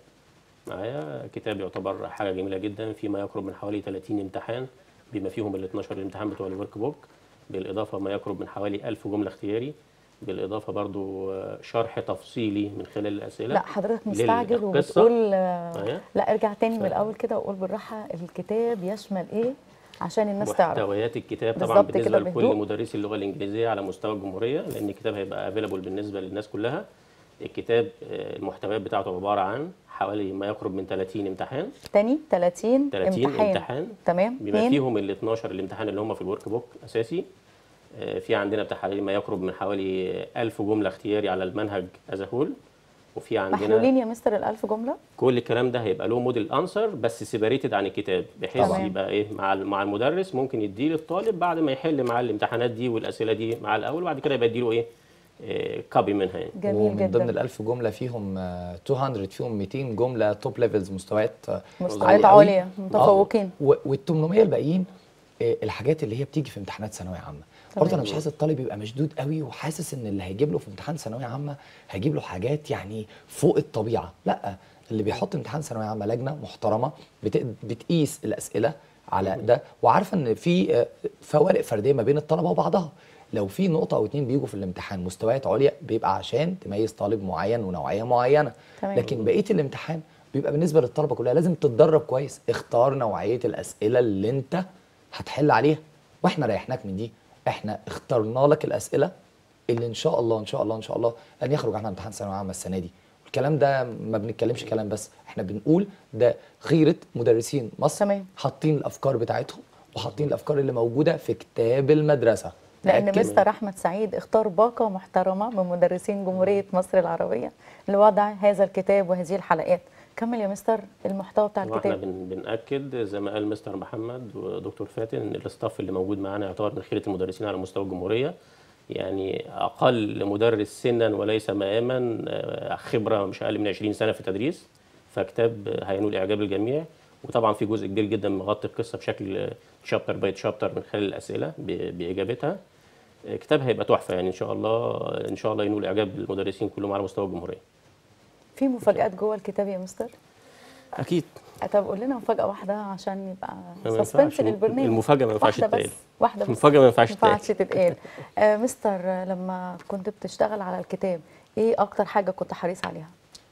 معايا كتاب يعتبر حاجه جميله جدا فيما يقرب من حوالي 30 امتحان بما فيهم ال 12 امتحان بتوع الورك بوك بالاضافه ما يقرب من حوالي 1000 جمله اختياري بالاضافه برضو آه، شرح تفصيلي من خلال الاسئله لا حضرتك مستعجل للقصة. وبتقول آه، معايا؟ لا ارجع تاني من ف- الاول كده وقول بالراحه الكتاب يشمل ايه عشان الناس تعرف محتويات الكتاب طبعا بالظبط بالنسبه كده لكل بهدوء. مدرسي اللغه الانجليزيه على مستوى الجمهوريه لان الكتاب هيبقى افيلابل بالنسبه للناس كلها الكتاب آه، المحتويات بتاعته عباره عن حوالي ما يقرب من 30 امتحان تاني 30 30 امتحان, امتحان تمام بما اتنين. فيهم ال 12 الامتحان اللي هم في الورك بوك اساسي آه، في عندنا بتاع حوالي ما يقرب من حوالي 1000 جمله اختياري على المنهج از هول وفي عندنا محلولين يا مستر الألف جملة كل الكلام ده هيبقى له موديل انسر بس سيبريتد عن الكتاب بحيث طبعاً. يبقى ايه مع ال- مع المدرس ممكن يديه للطالب بعد ما يحل معاه الامتحانات دي والاسئله دي مع الاول وبعد كده يبقى يديله ايه كوبي منها يعني جميل ومن جدا ضمن ال 1000 جمله فيهم آه، 200 فيهم 200 جمله توب ليفلز مستويات آه، مستويات عالية قوي. عالية متفوقين وال 800 الباقيين آه، الحاجات اللي هي بتيجي في امتحانات ثانويه عامه برضه انا مش عايز الطالب يبقى مشدود قوي وحاسس ان اللي هيجيب له في امتحان ثانويه عامه هيجيب له حاجات يعني فوق الطبيعه لا اللي بيحط امتحان ثانويه عامه لجنه محترمه بت- بتقيس الاسئله على ده وعارفه ان في آه، فوارق فرديه ما بين الطلبه وبعضها لو في نقطه او اتنين بيجوا في الامتحان مستويات عليا بيبقى عشان تميز طالب معين ونوعيه معينه تمام. لكن بقيه الامتحان بيبقى بالنسبه للطلبه كلها لازم تتدرب كويس اختار نوعيه الاسئله اللي انت هتحل عليها واحنا ريحناك من دي احنا اخترنا لك الاسئله اللي ان شاء الله ان شاء الله ان شاء الله لن يخرج عنها امتحان ثانويه عامه السنه دي الكلام ده ما بنتكلمش كلام بس احنا بنقول ده غيره مدرسين مصر تمام. حاطين الافكار بتاعتهم وحاطين الافكار اللي موجوده في كتاب المدرسه لأن تأكد. مستر أحمد سعيد اختار باقة محترمة من مدرسين جمهورية مصر العربية لوضع هذا الكتاب وهذه الحلقات كمل يا مستر المحتوى بتاع واحنا الكتاب بن بناكد زي ما قال مستر محمد ودكتور فاتن ان الاستاف اللي موجود معانا يعتبر من خيره المدرسين على مستوى الجمهوريه يعني اقل مدرس سنا وليس مقاما آه، خبره مش اقل من 20 سنه في التدريس فكتاب هينول اعجاب الجميع وطبعا في جزء كبير جدا مغطي القصه بشكل شابتر باي شابتر من خلال الاسئله ب- باجابتها آه، كتاب هيبقى تحفه يعني ان شاء الله ان شاء الله ينول اعجاب المدرسين كلهم على مستوى الجمهوريه في مفاجآت جوه الكتاب يا مستر اكيد طب قول لنا مفاجأة واحدة عشان يبقى ما ينفعش. سسبنس للبرنامج المفاجأة ما ينفعش واحدة بس تتقال. واحدة بس المفاجأة ما ينفعش ما ينفعش تتقال آه مستر آه، لما كنت بتشتغل على الكتاب ايه اكتر حاجة كنت حريص عليها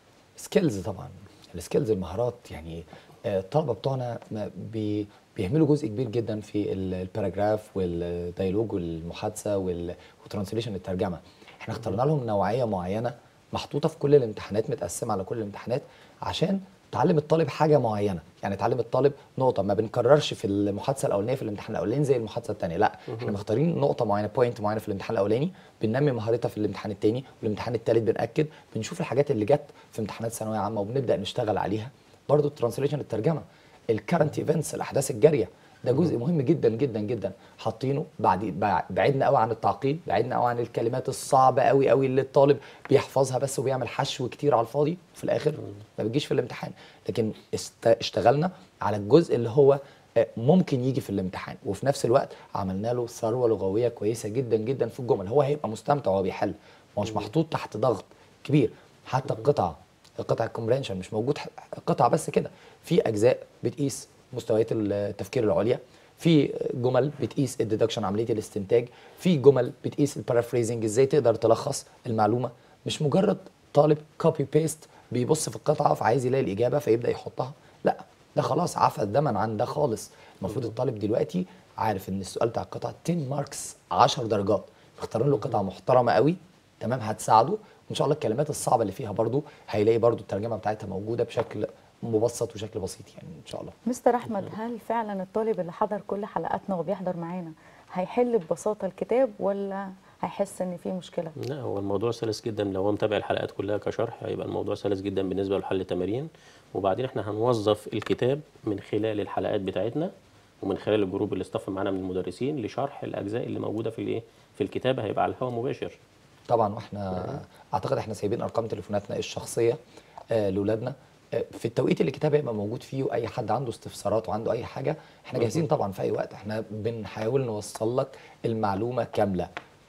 سكيلز طبعا السكيلز المهارات يعني آه، الطلبه بتوعنا ما بي بيهملوا جزء كبير جدا في ال- الباراجراف والديالوج والمحادثه وال- والترانسليشن الترجمه احنا اخترنا لهم نوعيه معينه محطوطه في كل الامتحانات متقسمه على كل الامتحانات عشان تعلم الطالب حاجه معينه يعني تعلم الطالب نقطه ما بنكررش في المحادثه الاولانيه في الامتحان الاولاني زي المحادثه الثانيه لا احنا مختارين نقطه معينه بوينت معينه في الامتحان الاولاني بننمي مهارتها في الامتحان الثاني والامتحان الثالث بناكد بنشوف الحاجات اللي جت في امتحانات ثانويه عامه وبنبدا نشتغل عليها برضو الترانسليشن الترجمه الكرنت ايفنتس الاحداث الجاريه ده جزء مهم جدا جدا جدا حاطينه بعد بع- بعدنا قوي عن التعقيد بعدنا قوي عن الكلمات الصعبه قوي قوي اللي الطالب بيحفظها بس وبيعمل حشو كتير على الفاضي في الاخر ما بتجيش في الامتحان لكن است- اشتغلنا على الجزء اللي هو آه، ممكن يجي في الامتحان وفي نفس الوقت عملنا له ثروه لغويه كويسه جدا جدا في الجمل هو هيبقى مستمتع وهو بيحل هو مش محطوط تحت ضغط كبير حتى القطعه قطع الكومبرينشن مش موجود ح- قطعه بس كده في اجزاء بتقيس مستويات التفكير العليا في جمل بتقيس الديدكشن عمليه الاستنتاج في جمل بتقيس البارافريزنج ازاي تقدر تلخص المعلومه مش مجرد طالب كوبي بيست بيبص في القطعه فعايز يلاقي الاجابه فيبدا يحطها لا ده خلاص عفى الدمن عن ده خالص المفروض الطالب دلوقتي عارف ان السؤال بتاع القطعه 10 ماركس 10 درجات مختارين له قطعه محترمه قوي تمام هتساعده وان شاء الله الكلمات الصعبه اللي فيها برضو هيلاقي برضو الترجمه بتاعتها موجوده بشكل مبسط وشكل بسيط يعني ان شاء الله مستر احمد هل فعلا الطالب اللي حضر كل حلقاتنا وبيحضر معانا هيحل ببساطة الكتاب ولا هيحس ان في مشكلة لا هو الموضوع سلس جدا لو هو متابع الحلقات كلها كشرح هيبقى الموضوع سلس جدا بالنسبه لحل التمارين وبعدين احنا هنوظف الكتاب من خلال الحلقات بتاعتنا ومن خلال الجروب اللي اصطف معانا من المدرسين لشرح الاجزاء اللي موجوده في الايه في الكتاب هيبقى على الهواء مباشر طبعا واحنا اعتقد احنا سايبين ارقام تليفوناتنا الشخصيه آه لاولادنا آه في التوقيت اللي الكتاب هيبقى موجود فيه واي حد عنده استفسارات وعنده اي حاجه احنا جاهزين طبعا في اي وقت احنا بنحاول نوصل لك المعلومه كامله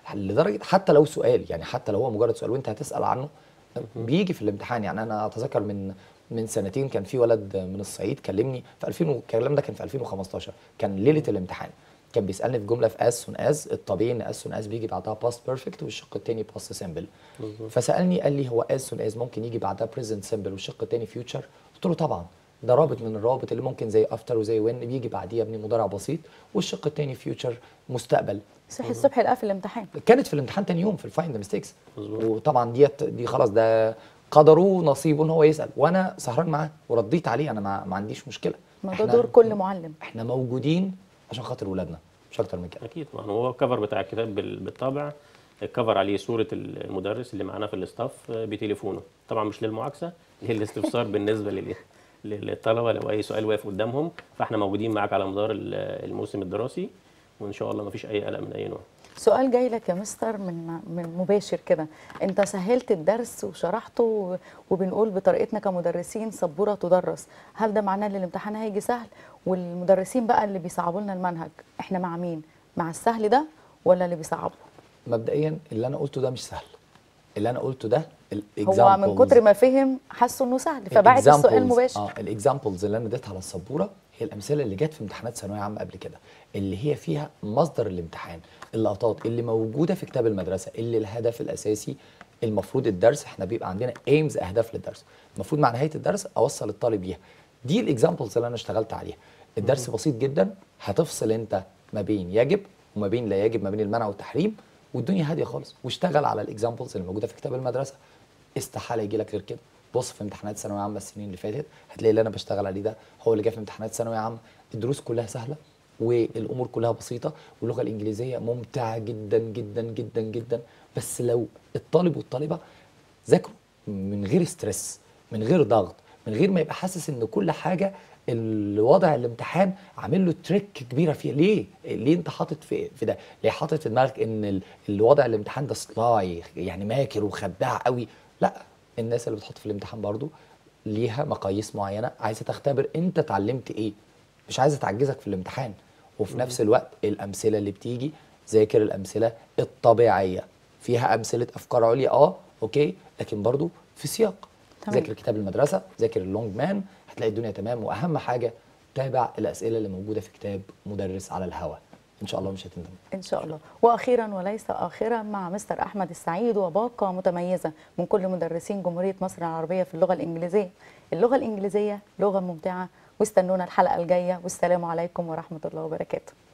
لدرجه حتى لو سؤال يعني حتى لو هو مجرد سؤال وانت هتسال عنه بيجي في الامتحان يعني انا اتذكر من من سنتين كان في ولد من الصعيد كلمني في 2000 و- الكلام ده كان في 2015 كان ليله الامتحان كان بيسالني في جمله في اس سون از الطبيعي ان اس سون از بيجي بعدها باست بيرفكت والشق الثاني باست سيمبل فسالني قال لي هو از سون از ممكن يجي بعدها بريزنت سيمبل والشق الثاني فيوتشر قلت له طبعا ده رابط من الروابط اللي ممكن زي افتر وزي وين بيجي بعديه يا ابني مضارع بسيط والشق الثاني فيوتشر مستقبل صحي الصبح لقاه في الامتحان كانت في الامتحان تاني يوم في الفايند ميستيكس مظبوط. وطبعا ديت دي خلاص ده قدره ونصيبه ان هو يسال وانا سهران معاه ورديت عليه انا ما, ما عنديش مشكله ما ده إحنا- دور كل معلم احنا موجودين عشان خاطر ولادنا مش اكتر من كده اكيد ما هو الكفر بتاع الكتاب بال- بالطبع الكفر عليه صوره المدرس اللي معانا في الاستاف بتليفونه طبعا مش للمعاكسه للاستفسار بالنسبه لل- للطلبه لو اي سؤال واقف قدامهم فاحنا موجودين معاك على مدار ال- الموسم الدراسي وان شاء الله ما فيش اي قلق من اي نوع سؤال جاي لك يا مستر من من مباشر كده انت سهلت الدرس وشرحته و- وبنقول بطريقتنا كمدرسين سبوره تدرس هل ده معناه ان الامتحان هيجي سهل والمدرسين بقى اللي بيصعبوا لنا المنهج احنا مع مين مع السهل ده ولا اللي بيصعبه مبدئيا اللي انا قلته ده مش سهل اللي انا قلته ده هو من examples- كتر ما فهم حسوا انه سهل فبعت السؤال examples- مباشر اه الاكزامبلز اللي انا اديتها على السبوره هي الامثله اللي جت في امتحانات ثانويه عامه قبل كده اللي هي فيها مصدر الامتحان اللقطات اللي موجوده في كتاب المدرسه اللي الهدف الاساسي المفروض الدرس احنا بيبقى عندنا ايمز اهداف للدرس المفروض مع نهايه الدرس اوصل الطالب ليها دي الاكزامبلز اللي انا اشتغلت عليها الدرس بسيط جدا هتفصل انت ما بين يجب وما بين لا يجب ما بين المنع والتحريم والدنيا هاديه خالص واشتغل على الاكزامبلز اللي موجوده في كتاب المدرسه استحاله يجي لك غير كده بص في امتحانات ثانويه عامه السنين اللي فاتت هتلاقي اللي انا بشتغل عليه ده هو اللي جه في امتحانات ثانويه عامه الدروس كلها سهله والامور كلها بسيطه واللغه الانجليزيه ممتعه جدا جدا جدا جدا بس لو الطالب والطالبه ذاكروا من غير ستريس من غير ضغط من غير ما يبقى حاسس ان كل حاجه الوضع الامتحان عامل له تريك كبيره فيه ليه ليه انت حاطط في في ده ليه حاطط في دماغك ان ال- الوضع الامتحان ده سلاي يعني ماكر وخداع قوي لا الناس اللي بتحط في الامتحان برضو ليها مقاييس معينه عايزه تختبر انت اتعلمت ايه مش عايزه تعجزك في الامتحان وفي نفس الوقت الامثله اللي بتيجي ذاكر الامثله الطبيعيه فيها امثله افكار عليا اه اوكي لكن برضو في سياق تمام. ذاكر كتاب المدرسه ذاكر اللونج مان هتلاقي الدنيا تمام واهم حاجه تابع الاسئله اللي موجوده في كتاب مدرس على الهوا ان شاء الله مش هتندم ان شاء الله واخيرا وليس اخرا مع مستر احمد السعيد وباقه متميزه من كل مدرسين جمهوريه مصر العربيه في اللغه الانجليزيه اللغه الانجليزيه لغه ممتعه واستنونا الحلقه الجايه والسلام عليكم ورحمه الله وبركاته